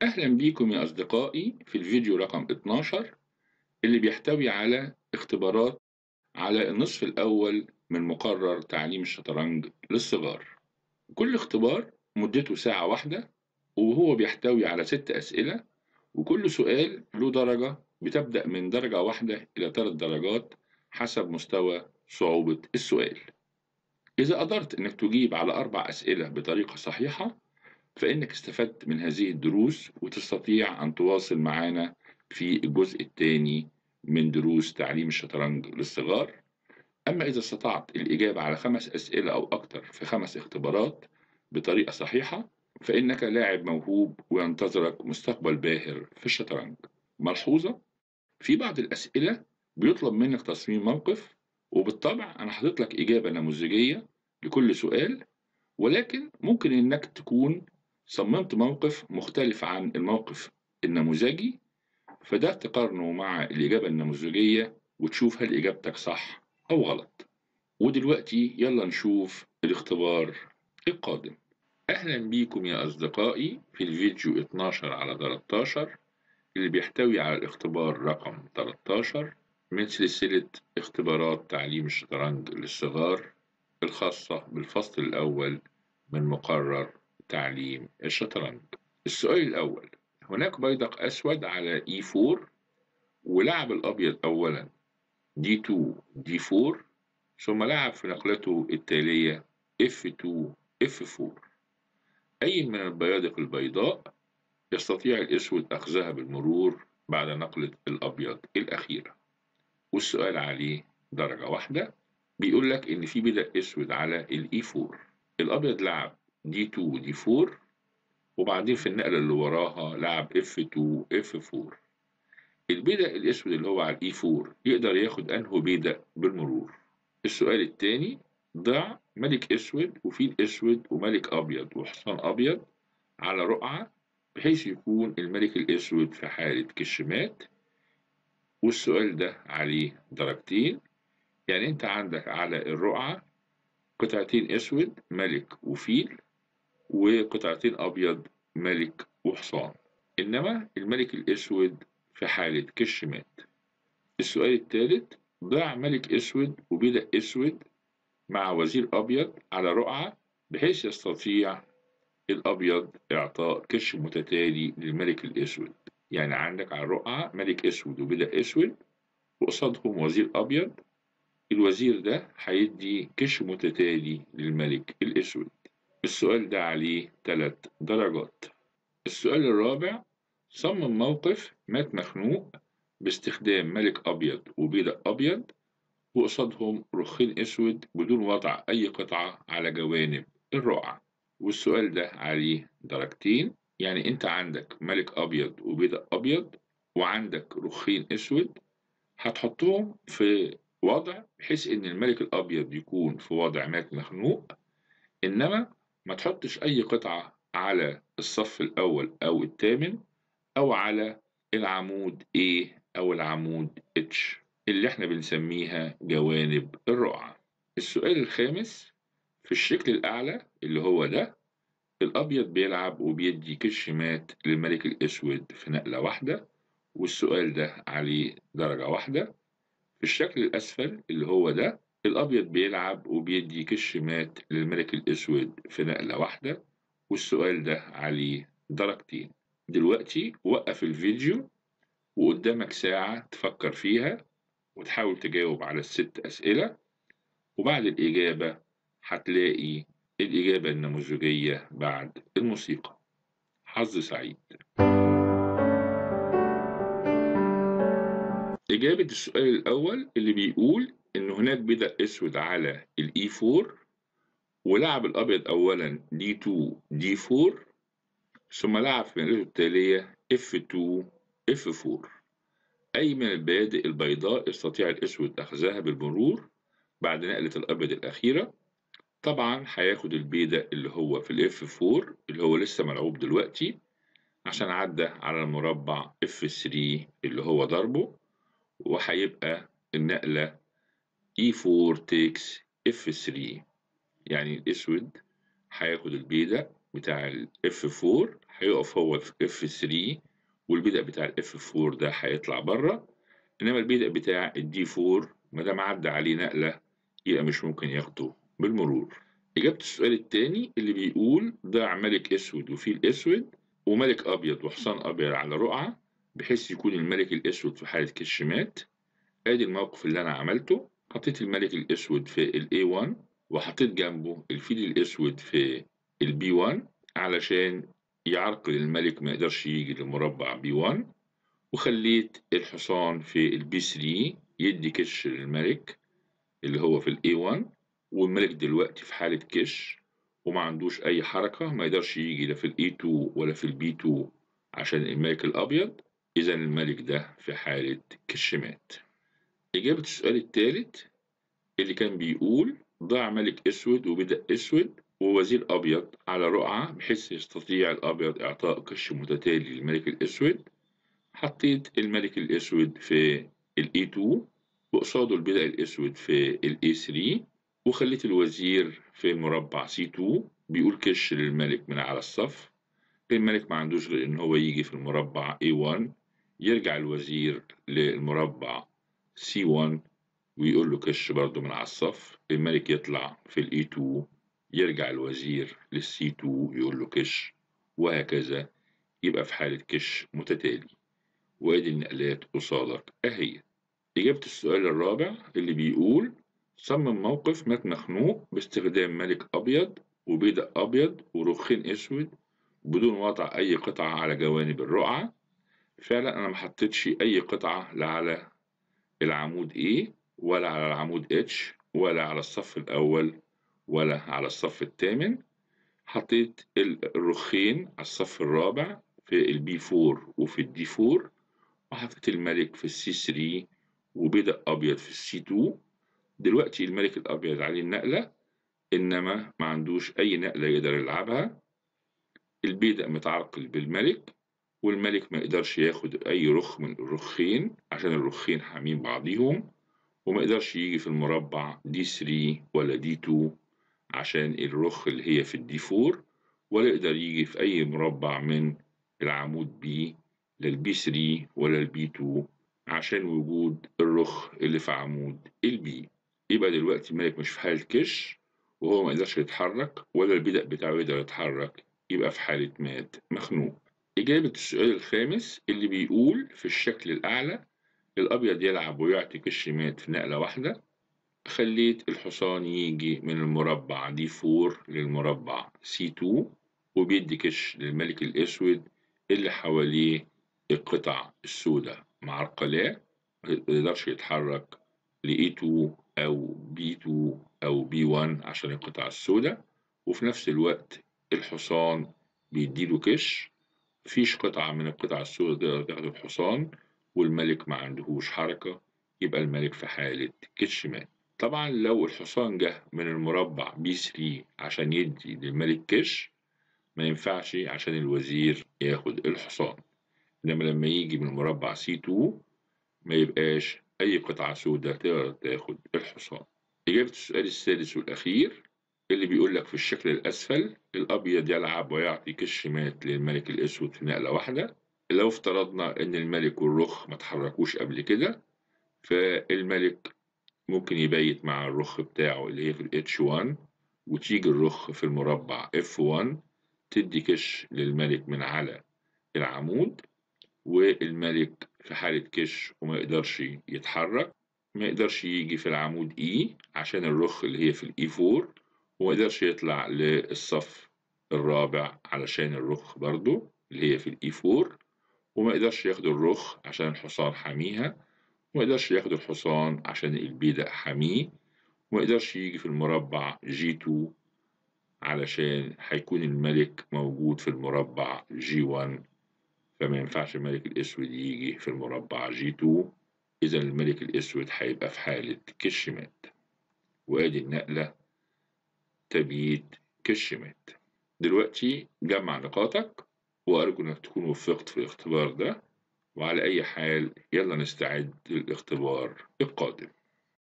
أهلا بيكم يا أصدقائي في الفيديو رقم 12 اللي بيحتوي على اختبارات على النصف الأول من مقرر تعليم الشطرنج للصغار كل اختبار مدته ساعة واحدة وهو بيحتوي على ست أسئلة وكل سؤال له درجة بتبدأ من درجة واحدة إلى ثلاث درجات حسب مستوى صعوبة السؤال إذا قدرت إنك تجيب على أربع أسئلة بطريقة صحيحة فإنك استفدت من هذه الدروس وتستطيع أن تواصل معنا في الجزء الثاني من دروس تعليم الشطرنج للصغار أما إذا استطعت الإجابة على خمس أسئلة أو أكثر في خمس اختبارات بطريقة صحيحة فإنك لاعب موهوب وينتظرك مستقبل باهر في الشطرنج ملحوظة في بعض الأسئلة بيطلب منك تصميم موقف وبالطبع أنا حاطط لك إجابة نموذجية لكل سؤال ولكن ممكن إنك تكون صممت موقف مختلف عن الموقف النموذجي فده تقارنه مع الإجابة النموذجية وتشوف هل إجابتك صح أو غلط ودلوقتي يلا نشوف الاختبار القادم أهلا بيكم يا أصدقائي في الفيديو 12 على 13 اللي بيحتوي على الاختبار رقم 13 من سلسلة اختبارات تعليم الشطرنج للصغار الخاصة بالفصل الأول من مقرر تعليم الشطرنج السؤال الأول هناك بيدق أسود على E4 ولعب الأبيض أولا D2 D4 ثم لعب في نقلته التالية F2 F4 أي من البيادق البيضاء يستطيع الأسود أخذها بالمرور بعد نقلة الأبيض الأخيرة والسؤال عليه درجة واحدة بيقول لك إن في بدأ أسود على الإي 4 الأبيض لعب دي 2 دي 4 وبعدين في النقلة اللي وراها لعب اف 2 اف 4 البدأ الأسود اللي هو على الإي 4 يقدر ياخد أنه بدأ بالمرور السؤال التاني ضع ملك أسود وفيل أسود وملك أبيض وحصان أبيض على رقعة بحيث يكون الملك الأسود في حالة كشمات والسؤال ده عليه درجتين يعني أنت عندك على الرقعة قطعتين أسود ملك وفيل وقطعتين أبيض ملك وحصان إنما الملك الأسود في حالة كشمات السؤال الثالث ضع ملك أسود وبدأ أسود مع وزير أبيض على رقعة بحيث يستطيع الأبيض إعطاء كش متتالي للملك الأسود يعني عندك على الرقعة ملك أسود وبدأ أسود وقصادهم وزير أبيض الوزير ده هيدي كش متتالي للملك الأسود السؤال ده عليه ثلاث درجات السؤال الرابع صمم موقف مات مخنوق باستخدام ملك أبيض وبيدق أبيض وقصادهم رخين أسود بدون وضع أي قطعة على جوانب الرقعة والسؤال ده عليه درجتين يعني أنت عندك ملك أبيض وبيدق أبيض وعندك رخين أسود هتحطهم في وضع بحيث إن الملك الأبيض يكون في وضع مات مخنوق إنما ما تحطش أي قطعة على الصف الأول أو الثامن أو على العمود A أو العمود H اللي احنا بنسميها جوانب الرقعة السؤال الخامس في الشكل الأعلى اللي هو ده الأبيض بيلعب وبيدي كشمات للملك الأسود في نقلة واحدة والسؤال ده عليه درجة واحدة في الشكل الأسفل اللي هو ده الأبيض بيلعب وبيدي كشمات للملك الأسود في نقلة واحدة والسؤال ده عليه درجتين دلوقتي وقف الفيديو وقدامك ساعة تفكر فيها وتحاول تجاوب على الست أسئلة وبعد الإجابة هتلاقي الإجابة النموذجية بعد الموسيقى حظ سعيد إجابة السؤال الأول اللي بيقول إن هناك بدأ أسود على الإي 4 ولعب الأبيض أولا دي 2 دي 4 ثم لعب في نقلته التالية اف 2 اف 4 أي من البيادق البيضاء يستطيع الأسود أخذها بالمرور بعد نقلة الأبيض الأخيرة طبعا هياخد البيدق اللي هو في الاف 4 اللي هو لسه ملعوب دلوقتي عشان عدى على المربع اف 3 اللي هو ضربه وهيبقى النقلة E4 takes F3 يعني الأسود هياخد البيدق بتاع ال F4 هيقف هو في اف 3 والبدء بتاع الاف 4 ده هيطلع بره انما البدء بتاع الدي 4 ما دام عدى عليه نقله يبقى مش ممكن ياخده بالمرور اجابه السؤال الثاني اللي بيقول ضع ملك اسود وفيل اسود وملك ابيض وحصان ابيض على رقعه بحيث يكون الملك الاسود في حاله كشمات ادي الموقف اللي انا عملته حطيت الملك الاسود في الاي 1 وحطيت جنبه الفيل الاسود في البي 1 علشان يعرقل الملك ما يقدرش يجي لمربع بي 1 وخليت الحصان في البي 3 يدي كش للملك اللي هو في الاي 1 والملك دلوقتي في حالة كش وما عندوش أي حركة ما يقدرش يجي لا في الاي 2 ولا في البي 2 عشان الملك الأبيض إذا الملك ده في حالة كشمات إجابة السؤال الثالث اللي كان بيقول ضع ملك أسود وبدأ أسود ووزير أبيض على رقعة بحيث يستطيع الأبيض إعطاء كش متتالي للملك الأسود حطيت الملك الأسود في الإي 2 وقصاده البدء الأسود في الإي 3 وخليت الوزير في مربع سي 2 بيقول كش للملك من على الصف الملك ما عندوش غير إن هو يجي في المربع A1 يرجع الوزير للمربع C1 ويقول له كش برضه من على الصف الملك يطلع في الإي 2 يرجع الوزير للسي 2 يقول له كش وهكذا يبقى في حالة كش متتالي وادي النقلات قصادك اهي إجابة السؤال الرابع اللي بيقول صمم موقف مات مخنوق باستخدام ملك أبيض وبيدق أبيض ورخين أسود بدون وضع أي قطعة على جوانب الرقعة فعلا أنا محطتش أي قطعة لا على العمود A ولا على العمود H ولا على الصف الأول ولا على الصف الثامن حطيت الرخين على الصف الرابع في البي 4 وفي الدي 4 وحطيت الملك في السي 3 وبدأ أبيض في السي 2 دلوقتي الملك الأبيض عليه النقلة إنما ما عندوش أي نقلة يقدر يلعبها البيدق متعرقل بالملك والملك ما يقدرش ياخد أي رخ من الرخين عشان الرخين حامين بعضيهم وما يقدرش يجي في المربع دي 3 ولا دي 2 عشان الرخ اللي هي في الدي 4 ولا يقدر يجي في أي مربع من العمود بي لا البي 3 ولا البي 2 عشان وجود الرخ اللي في عمود البي يبقى دلوقتي الملك مش في حالة كش وهو ما يقدرش يتحرك ولا البدء بتاعه يقدر يتحرك يبقى في حالة مات مخنوق إجابة السؤال الخامس اللي بيقول في الشكل الأعلى الأبيض يلعب ويعطي كش مات في نقلة واحدة خليت الحصان يجي من المربع دي 4 للمربع سي 2 وبيدي كش للملك الأسود اللي حواليه القطع السوداء معرقلاه ميقدرش يتحرك ل A2 أو B2 أو B1 عشان القطع السوداء وفي نفس الوقت الحصان بيديله كش مفيش قطعة من القطع السوداء تقدر تاخد الحصان والملك ما عندهوش حركة يبقى الملك في حالة كش مات طبعا لو الحصان جه من المربع B3 عشان يدي للملك كش ما ينفعش عشان الوزير ياخد الحصان إنما لما يجي من مربع C2 ما يبقاش أي قطعة سوداء تقدر تاخد الحصان إجابة السؤال السادس والأخير اللي بيقول لك في الشكل الأسفل الأبيض يلعب ويعطي كش مات للملك الأسود في نقلة واحدة لو افترضنا إن الملك والرخ ما تحركوش قبل كده فالملك ممكن يبيت مع الرخ بتاعه اللي هي في ال H1 وتيجي الرخ في المربع F1 تدي كش للملك من على العمود والملك في حالة كش وما يقدرش يتحرك ما يقدرش يجي في العمود E عشان الرخ اللي هي في الإي 4 وما يقدرش يطلع للصف الرابع علشان الرخ برضو اللي هي في الإي 4 وما يقدرش ياخد الرخ عشان الحصان حاميها وما يقدرش ياخد الحصان عشان البيدق حاميه وما يقدرش يجي في المربع جي 2 علشان هيكون الملك موجود في المربع جي 1 فما ينفعش الملك الأسود يجي في المربع جي 2 إذا الملك الأسود هيبقى في حالة كش مات وآدي النقلة تبييت كش مات دلوقتي جمع نقاطك وأرجو إنك تكون وفقت في الاختبار ده وعلى أي حال يلا نستعد للاختبار القادم